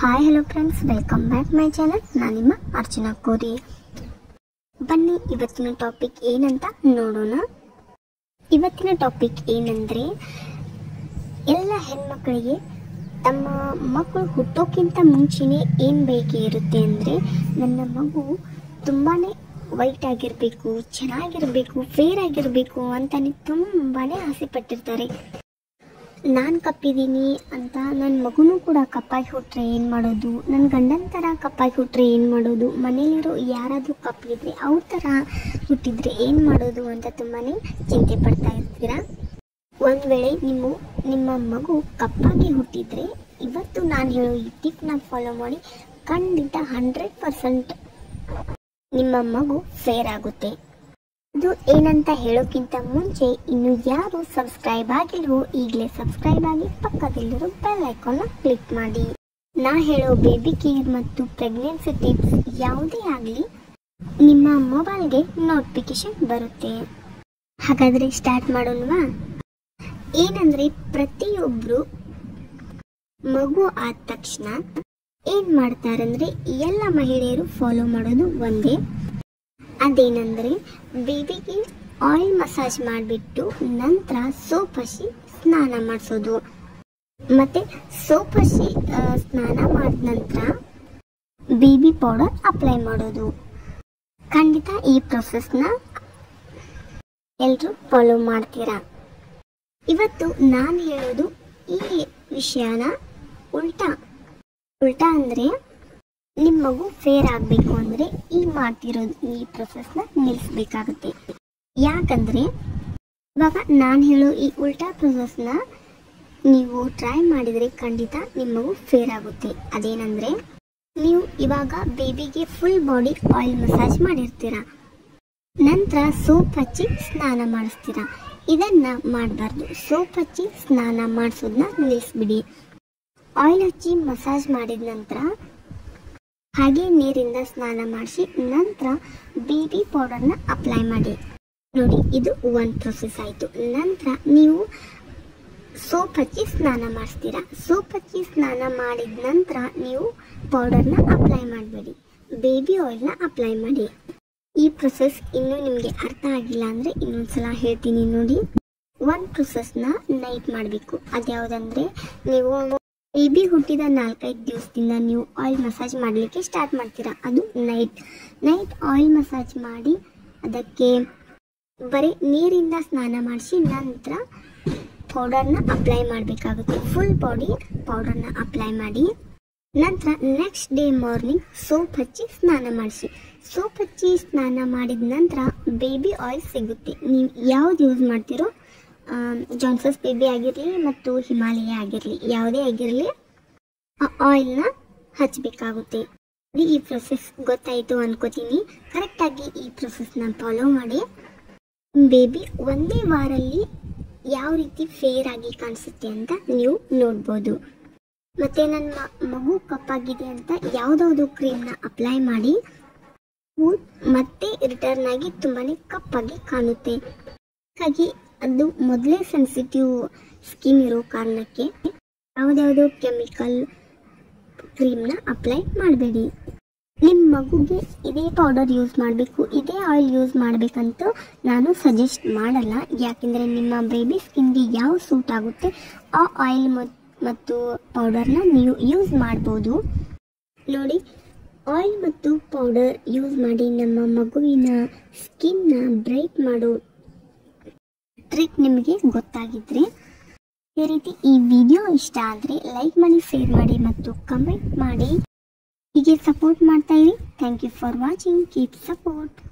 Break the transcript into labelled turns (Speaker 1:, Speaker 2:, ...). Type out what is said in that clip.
Speaker 1: hi hello friends welcome back my channel ನಾನು ನಿಮ್ಮ ಅರ್ಚನಾ ಕೋರಿ ಬನ್ನಿ ಇವತ್ತಿನ ಟಾಪಿಕ್ ಏನಂತ ನೋಡೋಣ ಇವತ್ತಿನ ಟಾಪಿಕ್ ಏನಂದ್ರೆ ಎಲ್ಲ ಹೆಣ್ಮಕ್ಳಿಗೆ ತಮ್ಮ ಮಕ್ಕಳು ಹುಟ್ಟೋಕ್ಕಿಂತ ಮುಂಚೆನೇ ಏನು ಬೇಕೆ ಇರುತ್ತೆ ಅಂದರೆ ನನ್ನ ಮಗು ತುಂಬಾ ವೈಟ್ ಆಗಿರಬೇಕು ಚೆನ್ನಾಗಿರಬೇಕು ಫೇರ್ ಆಗಿರಬೇಕು ಅಂತಾನೆ ತುಂಬಾ ಆಸೆ ಪಟ್ಟಿರ್ತಾರೆ ನಾನು ಕಪ್ಪಿದ್ದೀನಿ ಅಂತ ನನ್ನ ಮಗುನೂ ಕೂಡ ಕಪ್ಪಾಗಿ ಹುಟ್ರೆ ಏನು ಮಾಡೋದು ನನ್ನ ಗಂಡನ ಥರ ಕಪ್ಪಾಗಿ ಹುಟ್ರೆ ಏನು ಮಾಡೋದು ಮನೇಲಿರೋ ಯಾರಾದರೂ ಕಪ್ಪಿದ್ರೆ ಅವ್ರ ಥರ ಹುಟ್ಟಿದ್ರೆ ಏನು ಮಾಡೋದು ಅಂತ ತುಂಬಾ ಚಿಂತೆ ಪಡ್ತಾ ಇರ್ತೀರಾ ಒಂದು ವೇಳೆ ನಿಮ್ಮ ನಿಮ್ಮ ಮಗು ಕಪ್ಪಾಗಿ ಹುಟ್ಟಿದ್ರೆ ಇವತ್ತು ನಾನು ಹೇಳೋ ಈ ಟಿಪ್ನ ಫಾಲೋ ಮಾಡಿ ಖಂಡಿತ ಹಂಡ್ರೆಡ್ ಪರ್ಸೆಂಟ್ ನಿಮ್ಮ ಮಗು ಫೇರ್ ಆಗುತ್ತೆ ಇದು ಏನಂತ ಹೇಳೋಕ್ಕಿಂತ ಮುಂಚೆ ಇನ್ನು ಯಾರು ಸಬ್ಸ್ಕ್ರೈಬ್ ಆಗಿಲ್ವೋ ಈಗಲೇ ಸಬ್ಸ್ಕ್ರೈಬ್ ಆಗಿ ಪಕ್ಕದಲ್ಲಿರೋ ಬೆಲ್ ಐಕಾನ್ನ ಕ್ಲಿಕ್ ಮಾಡಿ ನಾ ಹೇಳೋ ಬೇಬಿ ಕೇರ್ ಮತ್ತು ಪ್ರೆಗ್ನೆನ್ಸಿ ಟಿಪ್ಸ್ ಯಾವುದೇ ಆಗಲಿ ನಿಮ್ಮ ಮೊಬೈಲ್ಗೆ ನೋಟಿಫಿಕೇಶನ್ ಬರುತ್ತೆ ಹಾಗಾದರೆ ಸ್ಟಾರ್ಟ್ ಮಾಡೋಣವಾ ಏನಂದ್ರೆ ಪ್ರತಿಯೊಬ್ಬರು ಮಗು ಆದ ತಕ್ಷಣ ಏನ್ ಮಾಡ್ತಾರಂದ್ರೆ ಎಲ್ಲ ಮಹಿಳೆಯರು ಫಾಲೋ ಮಾಡೋದು ಒಂದೇ ಅದೇನಂದ್ರೆ ಬೇಬಿಗೆ ಆಯಿಲ್ ಮಸಾಜ್ ಮಾಡಿಬಿಟ್ಟು ನಂತರ ಸೋಪ್ ಹಚ್ಚಿ ಸ್ನಾನ ಮಾಡಿಸೋದು ಮತ್ತೆ ಸೋಪ್ ಹಚ್ಚಿ ಆ, ಸ್ನಾನ ಮಾಡಿದ ನಂತರ ಬೇಬಿ ಪೌಡರ್ ಅಪ್ಲೈ ಮಾಡೋದು ಖಂಡಿತ ಈ ಪ್ರೊಸೆಸ್ನ ಎಲ್ಲರೂ ಫಾಲೋ ಮಾಡ್ತೀರಾ ಇವತ್ತು ನಾನು ಹೇಳೋದು ಈ ವಿಷಯನ ಉಲ್ಟಾ ಉಲ್ಟಾ ಅಂದರೆ ನಿಮ್ಮ ಮಗು ಫೇರ್ ಆಗಬೇಕು ಅಂದರೆ ಈ ಮಾಡ್ತಿರೋದು ಈ ಪ್ರೊಸೆಸ್ನ ನಿಲ್ಲಿಸ್ಬೇಕಾಗುತ್ತೆ ಯಾಕಂದರೆ ಇವಾಗ ನಾನು ಹೇಳೋ ಈ ಉಲ್ಟಾ ಪ್ರೊಸೆಸ್ನ ನೀವು ಟ್ರೈ ಮಾಡಿದರೆ ಖಂಡಿತ ನಿಮ್ಮ ಮಗು ಫೇರ್ ಆಗುತ್ತೆ ಅದೇನಂದರೆ ನೀವು ಇವಾಗ ಬೇಬಿಗೆ ಫುಲ್ ಬಾಡಿ ಆಯಿಲ್ ಮಸಾಜ್ ಮಾಡಿರ್ತೀರ ನಂತರ ಸೋಪ್ ಹಚ್ಚಿ ಸ್ನಾನ ಮಾಡಿಸ್ತೀರಾ ಇದನ್ನ ಮಾಡಬಾರ್ದು ಸೋಪ್ ಹಚ್ಚಿ ಸ್ನಾನ ಮಾಡಿಸೋದನ್ನ ನಿಲ್ಲಿಸ್ಬಿಡಿ ಆಯಿಲ್ ಹಚ್ಚಿ ಮಸಾಜ್ ಮಾಡಿದ ನಂತರ ಹಾಗೆ ನೀರಿಂದ ಸ್ನಾನ ಮಾಡಿಸಿ ನಂತರ ಬೇಬಿ ಪೌಡರ್ನ ಅಪ್ಲೈ ಮಾಡಿ ನೋಡಿ ಇದು ಒನ್ ಪ್ರೊಸೆಸ್ ಆಯಿತು ನಂತರ ನೀವು ಸೋಪ್ ಹಚ್ಚಿ ಸ್ನಾನ ಮಾಡಿಸ್ತೀರಾ ಸೋಪ್ ಹಚ್ಚಿ ಸ್ನಾನ ಮಾಡಿದ ನಂತರ ನೀವು ಪೌಡರ್ನ ಅಪ್ಲೈ ಮಾಡಬೇಡಿ ಬೇಬಿ ಆಯಿಲ್ನ ಅಪ್ಲೈ ಮಾಡಿ ಈ ಪ್ರೊಸೆಸ್ ಇನ್ನೂ ನಿಮಗೆ ಅರ್ಥ ಆಗಿಲ್ಲ ಅಂದರೆ ಇನ್ನೊಂದ್ಸಲ ಹೇಳ್ತೀನಿ ನೋಡಿ ಒಂದು ಪ್ರೊಸೆಸ್ನ ನೈಟ್ ಮಾಡಬೇಕು ಅದ್ಯಾವುದಂದ್ರೆ ನೀವು ಬೇಬಿ ಹುಟ್ಟಿದ ನಾಲ್ಕೈದು ದಿವಸದಿಂದ ನೀವು ಆಯಿಲ್ ಮಸಾಜ್ ಮಾಡಲಿಕ್ಕೆ ಸ್ಟಾರ್ಟ್ ಮಾಡ್ತೀರಾ ಅದು ನೈಟ್ ನೈಟ್ ಆಯಿಲ್ ಮಸಾಜ್ ಮಾಡಿ ಅದಕ್ಕೆ ಬರೀ ನೀರಿಂದ ಸ್ನಾನ ಮಾಡಿಸಿ ನಂತರ ಪೌಡರ್ನ ಅಪ್ಲೈ ಮಾಡಬೇಕಾಗುತ್ತೆ ಫುಲ್ ಬಾಡಿ ಪೌಡರ್ನ ಅಪ್ಲೈ ಮಾಡಿ ನಂತರ ನೆಕ್ಸ್ಟ್ ಡೇ ಮಾರ್ನಿಂಗ್ ಸೋಪ್ ಹಚ್ಚಿ ಸ್ನಾನ ಮಾಡಿಸಿ ಸೋಪ್ ಹಚ್ಚಿ ಸ್ನಾನ ಮಾಡಿದ ನಂತರ ಬೇಬಿ ಆಯಿಲ್ ಸಿಗುತ್ತೆ ನೀವು ಯಾವ್ದು ಯೂಸ್ ಮಾಡ್ತೀರೋ ಜಾನ್ಸಸ್ ಬೇಬಿ ಆಗಿರಲಿ ಮತ್ತು ಹಿಮಾಲಯ ಆಗಿರಲಿ ಯಾವುದೇ ಆಗಿರಲಿ ಆ ಆಯಿಲ್ನ ಹಚ್ಚಬೇಕಾಗುತ್ತೆ ಈ ಪ್ರೊಸೆಸ್ ಗೊತ್ತಾಯಿತು ಅನ್ಕೋತೀನಿ ಕರೆಕ್ಟಾಗಿ ಈ ಪ್ರೊಸೆಸ್ನ ಫಾಲೋ ಮಾಡಿ ಬೇಬಿ ಒಂದೇ ವಾರಲ್ಲಿ ಯಾವ ರೀತಿ ಫೇರ್ ಆಗಿ ಕಾಣಿಸುತ್ತೆ ಅಂತ ನೀವು ನೋಡ್ಬೋದು ಮತ್ತೆ ನನ್ನ ಮ- ಮಗು ಕಪ್ಪಾಗಿದೆ ಅಂತ ಯಾವುದಾದ್ರು ಕ್ರೀಮ್ನ ಅಪ್ಲೈ ಮಾಡಿ ಹೂ- ಮತ್ತೆ ರಿಟರ್ನ್ ಆಗಿ ತುಂಬಾನೇ ಕಪ್ಪಾಗಿ ಕಾಣುತ್ತೆ ಹಾಗಾಗಿ ಅದು ಮೊದಲೇ ಸೆನ್ಸಿಟಿವ್ ಸ್ಕಿನ್ ಇರೋ ಕಾರಣಕ್ಕೆ ಯಾವುದ್ಯಾವುದೋ ಕೆಮಿಕಲ್ ಕ್ರೀಮ್ನ ಅಪ್ಲೈ ಮಾಡಬೇಡಿ ನಿಮ್ಮ ಮಗುಗೆ ಇದೇ ಪೌಡರ್ ಯೂಸ್ ಮಾಡಬೇಕು ಇದೇ ಆಯಿಲ್ ಯೂಸ್ ಮಾಡಬೇಕಂತ ನಾನು ಸಜೆಸ್ಟ್ ಮಾಡಲ್ಲ ಯಾಕೆಂದರೆ ನಿಮ್ಮ ಬೇಬಿ ಸ್ಕಿನ್ಗೆ ಯಾವ ಸೂಟ್ ಆಗುತ್ತೆ ಆ ಆಯಿಲ್ ಮತ್ತು ಪೌಡರ್ನ ನೀವು ಯೂಸ್ ಮಾಡ್ಬೋದು ನೋಡಿ ಆಯಿಲ್ ಮತ್ತು ಪೌಡರ್ ಯೂಸ್ ಮಾಡಿ ನಮ್ಮ ಮಗುವಿನ ಸ್ಕಿನ್ನ ಬ್ರೈಟ್ ಮಾಡೋ ಟ್ರಿಕ್ ನಿಮಗೆ ಗೊತ್ತಾಗಿದ್ರೆ ಈ ರೀತಿ ಈ ವಿಡಿಯೋ ಇಷ್ಟ ಆದರೆ ಲೈಕ್ ಮಾಡಿ ಶೇರ್ ಮಾಡಿ ಮತ್ತು ಕಮೆಂಟ್ ಮಾಡಿ ಹೀಗೆ ಸಪೋರ್ಟ್ ಮಾಡ್ತಾ ಇರಿ thank you for watching keep support